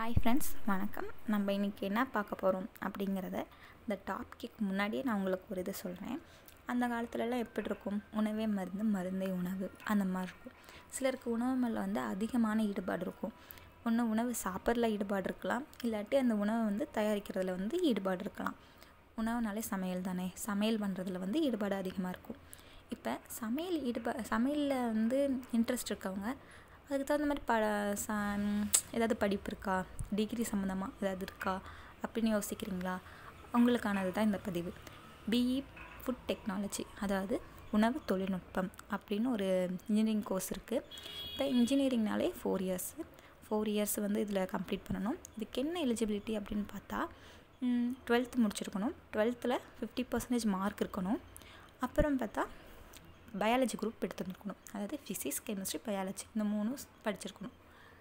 hi friends வணக்கம் நம்ம இன்றைக்கி என்ன பார்க்க போகிறோம் அப்படிங்கிறத இந்த டாபிக் முன்னாடியே நான் உங்களுக்கு ஒரு இது சொல்கிறேன் அந்த காலத்துலலாம் எப்படி இருக்கும் உணவே மருந்து மருந்தே உணவு அந்த மாதிரி இருக்கும் சிலருக்கு உணவு மேலே வந்து அதிகமான ஈடுபாடு இருக்கும் ஒன்று உணவு சாப்பிட்றதுல ஈடுபாடு இருக்கலாம் இல்லாட்டி அந்த உணவை வந்து தயாரிக்கிறதுல வந்து ஈடுபாடு இருக்கலாம் உணவுனாலே சமையல் தானே சமையல் பண்ணுறதுல வந்து ஈடுபாடு அதிகமாக இருக்கும் இப்போ சமையல் ஈடுபா சமையலில் வந்து இன்ட்ரெஸ்ட் இருக்கவங்க அதுக்கு தகுந்த மாதிரி ப ச ஏதாவது படிப்பு இருக்கா டிகிரி சம்மந்தமாக ஏதாவது இருக்கா அப்படின்னு யோசிக்கிறீங்களா உங்களுக்கானது தான் இந்த பதிவு பிஇ ஃபுட் டெக்னாலஜி அதாவது உணவு தொழில்நுட்பம் அப்படின்னு ஒரு இன்ஜினியரிங் கோர்ஸ் இருக்குது இப்போ இன்ஜினியரிங்னாலே ஃபோர் இயர்ஸு ஃபோர் இயர்ஸ் வந்து இதில் கம்ப்ளீட் பண்ணணும் இதுக்கு என்ன எலிஜிபிலிட்டி அப்படின்னு பார்த்தா டுவெல்த்து முடிச்சிருக்கணும் டுவெல்த்தில் ஃபிஃப்டி பர்சன்டேஜ் மார்க் இருக்கணும் அப்புறம் பார்த்தா பயாலஜி குரூப் எடுத்துருக்கணும் அதாவது ஃபிசிக்ஸ் கெமிஸ்ட்ரி பயாலஜி இந்த மூணும் படிச்சிருக்கணும்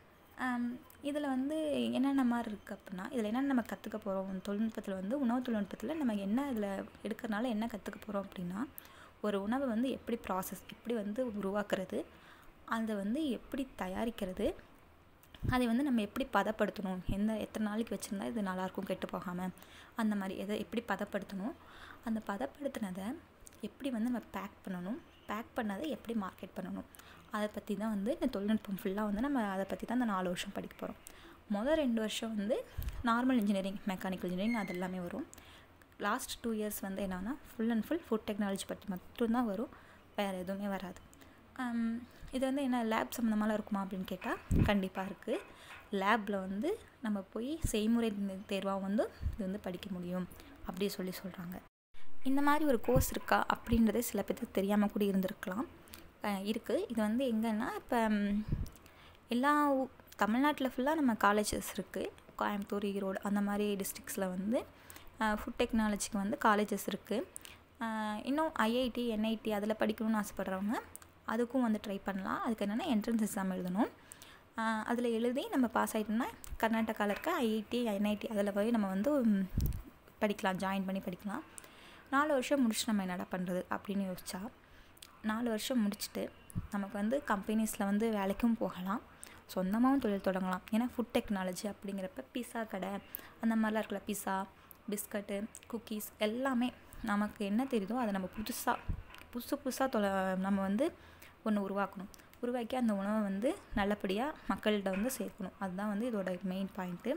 இதில் வந்து என்னென்ன மாதிரி இருக்குது அப்படின்னா இதில் என்னென்ன நம்ம கற்றுக்க போகிறோம் தொழில்நுட்பத்தில் வந்து உணவு தொழில்நுட்பத்தில் நம்ம என்ன இதில் எடுக்கிறனால என்ன கற்றுக்க போகிறோம் அப்படின்னா ஒரு உணவை வந்து எப்படி ப்ராசஸ் எப்படி வந்து உருவாக்குறது அதை வந்து எப்படி தயாரிக்கிறது அதை வந்து நம்ம எப்படி பதப்படுத்தணும் எந்த எத்தனை நாளைக்கு வச்சுருந்தா இது நல்லாயிருக்கும் கெட்டு போகாமல் அந்த மாதிரி எதை எப்படி பதப்படுத்தணும் அந்த பதப்படுத்தினதை எப்படி வந்து நம்ம பேக் பண்ணணும் பேக் பண்ணதை எப்படி மார்க்கெட் பண்ணணும் அதை பற்றி தான் வந்து இந்த தொழில்நுட்பம் ஃபுல்லாக வந்து நம்ம அதை பற்றி தான் இந்த நாலு வருஷம் படிக்க போகிறோம் மொதல் ரெண்டு வருஷம் வந்து நார்மல் இன்ஜினியரிங் மெக்கானிக்கல் இன்ஜினியரிங் அது எல்லாமே வரும் லாஸ்ட் டூ இயர்ஸ் வந்து என்னென்னா full and full food technology பற்றி மட்டும்தான் வரும் வேறு எதுவுமே வராது இது வந்து என்ன லேப் சம்மந்தமாலாம் இருக்குமா அப்படின்னு கேட்டால் கண்டிப்பாக இருக்குது லேப்பில் வந்து நம்ம போய் செய்முறை தேர்வாக வந்து இது வந்து படிக்க முடியும் அப்படி சொல்லி சொல்கிறாங்க இந்த மாதிரி ஒரு கோர்ஸ் இருக்கா அப்படின்றதே சில பேருக்கு தெரியாமல் கூட இருந்திருக்கலாம் இருக்குது இது வந்து எங்கன்னா இப்போ எல்லா தமிழ்நாட்டில் ஃபுல்லாக நம்ம காலேஜஸ் இருக்குது கோயம்புத்தூர் ஈரோடு அந்த மாதிரி டிஸ்ட்ரிக்ஸில் வந்து ஃபுட் டெக்னாலஜிக்கு வந்து காலேஜஸ் இருக்குது இன்னும் ஐஐடி என்ஐடி அதில் படிக்கணும்னு ஆசைப்பட்றவங்க அதுக்கும் வந்து ட்ரை பண்ணலாம் அதுக்கு என்னென்னா என்ட்ரன்ஸ் எக்ஸாம் எழுதணும் அதில் எழுதி நம்ம பாஸ் ஆகிட்டோம்னா கர்நாடகாவில் இருக்க ஐஐடி என்ஐடி அதில் போய் நம்ம வந்து படிக்கலாம் ஜாயின் பண்ணி படிக்கலாம் நாலு வருஷம் முடிச்சு நம்ம என்னடா பண்ணுறது அப்படின்னு யோசிச்சா நாலு வருஷம் முடிச்சுட்டு நமக்கு வந்து கம்பெனிஸில் வந்து வேலைக்கும் போகலாம் சொந்தமாகவும் தொழில் தொடங்கலாம் ஏன்னா ஃபுட் டெக்னாலஜி அப்படிங்கிறப்ப பிஸா கடை அந்த மாதிரிலாம் இருக்குல்ல பிஸா பிஸ்கட்டு குக்கீஸ் எல்லாமே நமக்கு என்ன தெரியுதோ அதை நம்ம புதுசாக புதுசு புதுசாக தொலை நம்ம வந்து ஒன்று உருவாக்கணும் உருவாக்கி அந்த உணவை வந்து நல்லபடியாக மக்கள்கிட்ட வந்து சேர்க்கணும் அதுதான் வந்து இதோட மெயின் பாயிண்ட்டு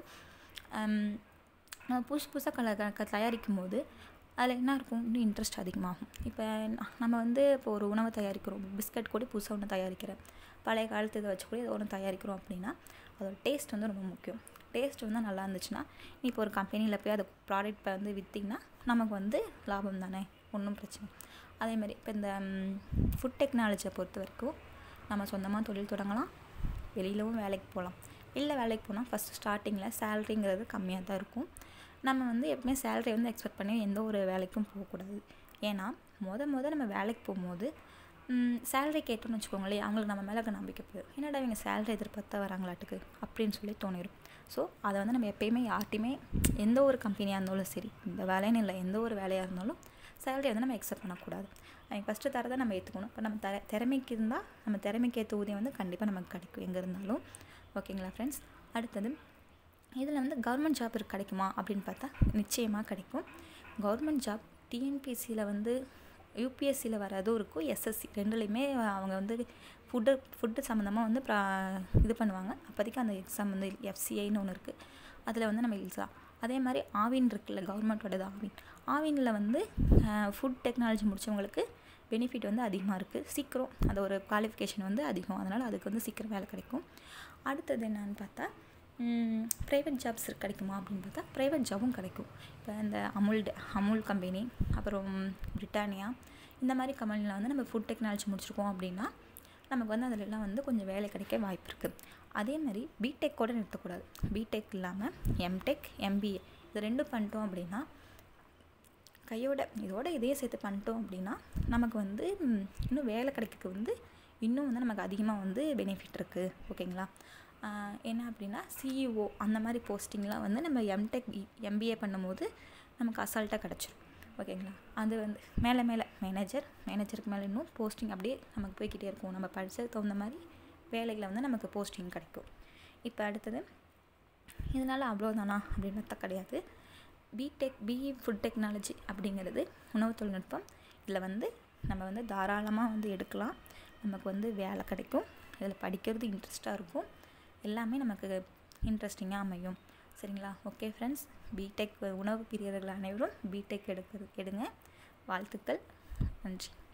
நம்ம புதுசு புதுசாக கல தயாரிக்கும் போது அதில் என்ன இருக்கும் இன்னும் இன்ட்ரெஸ்ட் அதிகமாகும் இப்போ நம்ம வந்து இப்போ ஒரு உணவை தயாரிக்கிறோம் பிஸ்கட் கூட புதுசாக ஒன்று தயாரிக்கிறேன் பழைய காலத்து இதை வச்சு கூட இதை ஒன்று தயாரிக்கிறோம் அப்படின்னா அதோட டேஸ்ட் வந்து ரொம்ப முக்கியம் டேஸ்ட் வந்து நல்லா இருந்துச்சுன்னா இப்போ ஒரு கம்பெனியில் போய் அதை ப்ராடக்ட் வந்து விற்றிங்கன்னா நமக்கு வந்து லாபம் தானே ஒன்றும் பிரச்சனை அதேமாதிரி இப்போ இந்த ஃபுட் டெக்னாலஜியை பொறுத்த வரைக்கும் நம்ம சொந்தமாக தொழில் தொடங்கலாம் வெளியிலவும் வேலைக்கு போகலாம் இல்லை வேலைக்கு போனால் ஃபஸ்ட்டு ஸ்டார்டிங்கில் சேல்ரிங்கிறது கம்மியாக தான் இருக்கும் நம்ம வந்து எப்பவுமே சேலரி வந்து எக்ஸ்பெக்ட் பண்ணி எந்த ஒரு வேலைக்கும் போகக்கூடாது ஏன்னா மொதல் மொதல் நம்ம வேலைக்கு போகும்போது சேலரி கேட்டோம்னு வச்சுக்கோங்களேன் அவங்களுக்கு நம்ம மேலே நம்பிக்கை போயிடும் என்னடா இவங்க சேலரி எதிர்பார்த்தா வராங்களாட்டுக்கு அப்படின்னு சொல்லி தோணிடும் ஸோ அதை வந்து நம்ம எப்பயுமே யார்ட்டையுமே எந்த ஒரு கம்பெனியாக இருந்தாலும் சரி இந்த வேலைன்னு இல்லை எந்த ஒரு வேலையாக இருந்தாலும் சேலரி வந்து நம்ம எக்ஸப்ட் பண்ணக்கூடாது அவங்க ஃபஸ்ட்டு தரதை நம்ம ஏற்றுக்கணும் இப்போ நம்ம தர திறமைக்கு இருந்தால் நம்ம திறமைக்கு ஏற்ற ஊதியம் வந்து கண்டிப்பாக நமக்கு கிடைக்கும் எங்கே இருந்தாலும் ஓகேங்களா ஃப்ரெண்ட்ஸ் அடுத்தது இதில் வந்து கவர்மெண்ட் ஜாப் கிடைக்குமா அப்படின்னு பார்த்தா நிச்சயமாக கிடைக்கும் கவர்மெண்ட் ஜாப் டிஎன்பிஎஸ்சியில் வந்து யூபிஎஸ்சியில் வரதும் இருக்கும் எஸ்எஸ்சி ரெண்டுலேயுமே அவங்க வந்து ஃபுட்டு ஃபுட்டு சம்மந்தமாக வந்து இது பண்ணுவாங்க அப்போதைக்கு அந்த எக்ஸாம் வந்து எஃப்சிஐன்னு ஒன்று இருக்குது அதில் வந்து நம்ம எழுதலாம் அதே மாதிரி ஆவின் இருக்குல்ல கவர்மெண்ட்டோடது ஆவின் ஆவினில் வந்து ஃபுட் டெக்னாலஜி முடித்தவங்களுக்கு பெனிஃபிட் வந்து அதிகமாக இருக்குது சீக்கிரம் அது ஒரு குவாலிஃபிகேஷன் வந்து அதிகம் அதனால் அதுக்கு வந்து சீக்கிரம் வேலை கிடைக்கும் அடுத்தது என்னன்னு பார்த்தா ப்ரைவேட் ஜாப்ஸ் கிடைக்குமா அப்படின்னு பார்த்தா ப்ரைவேட் ஜாபும் கிடைக்கும் இப்போ இந்த அமுல் அமுல் கம்பெனி அப்புறம் பிரிட்டானியா இந்த மாதிரி கம்பெனியில் வந்து நம்ம ஃபுட் டெக்னாலஜி முடிச்சிருக்கோம் அப்படின்னா நமக்கு வந்து அதிலெல்லாம் வந்து கொஞ்சம் வேலை கிடைக்க வாய்ப்பு இருக்குது அதே மாதிரி பிடெக் கூட நிறுத்தக்கூடாது பிடெக் இல்லாமல் எம்டெக் எம்பிஏ இது ரெண்டும் பண்ணிட்டோம் அப்படின்னா கையோட இதோட இதே சேர்த்து பண்ணிட்டோம் அப்படின்னா நமக்கு வந்து இன்னும் வேலை கிடைக்கிறதுக்கு வந்து இன்னும் வந்து நமக்கு அதிகமாக வந்து பெனிஃபிட் இருக்குது ஓகேங்களா என்ன அப்படின்னா சிஇஓ அந்த மாதிரி போஸ்டிங்லாம் வந்து நம்ம எம்டெக் எம்பிஏ பண்ணும்போது நமக்கு அசால்ட்டாக கிடச்சிரும் ஓகேங்களா அது வந்து மேலே மேலே மேனேஜர் மேனேஜருக்கு மேலே இன்னும் போஸ்டிங் அப்படியே நமக்கு போய்கிட்டே இருக்கும் நம்ம படித்ததுக்கு தகுந்த மாதிரி வேலையில் வந்து நமக்கு போஸ்டிங் கிடைக்கும் இப்போ அடுத்தது இதனால் அவ்வளோதானா அப்படின்னு பார்த்தா கிடையாது பிடெக் பிஇ ஃபுட் டெக்னாலஜி அப்படிங்கிறது உணவு தொழில்நுட்பம் இதில் வந்து நம்ம வந்து தாராளமாக வந்து எடுக்கலாம் நமக்கு வந்து வேலை கிடைக்கும் இதில் படிக்கிறது இன்ட்ரெஸ்ட்டாக இருக்கும் எல்லாமே நமக்கு இன்ட்ரெஸ்டிங்காக அமையும் சரிங்களா ஓகே ஃப்ரெண்ட்ஸ் பிடெக் உணவு பிரியர்கள் அனைவரும் பிடெக் எடுக்கிறது எடுங்க வாழ்த்துக்கள் நன்றி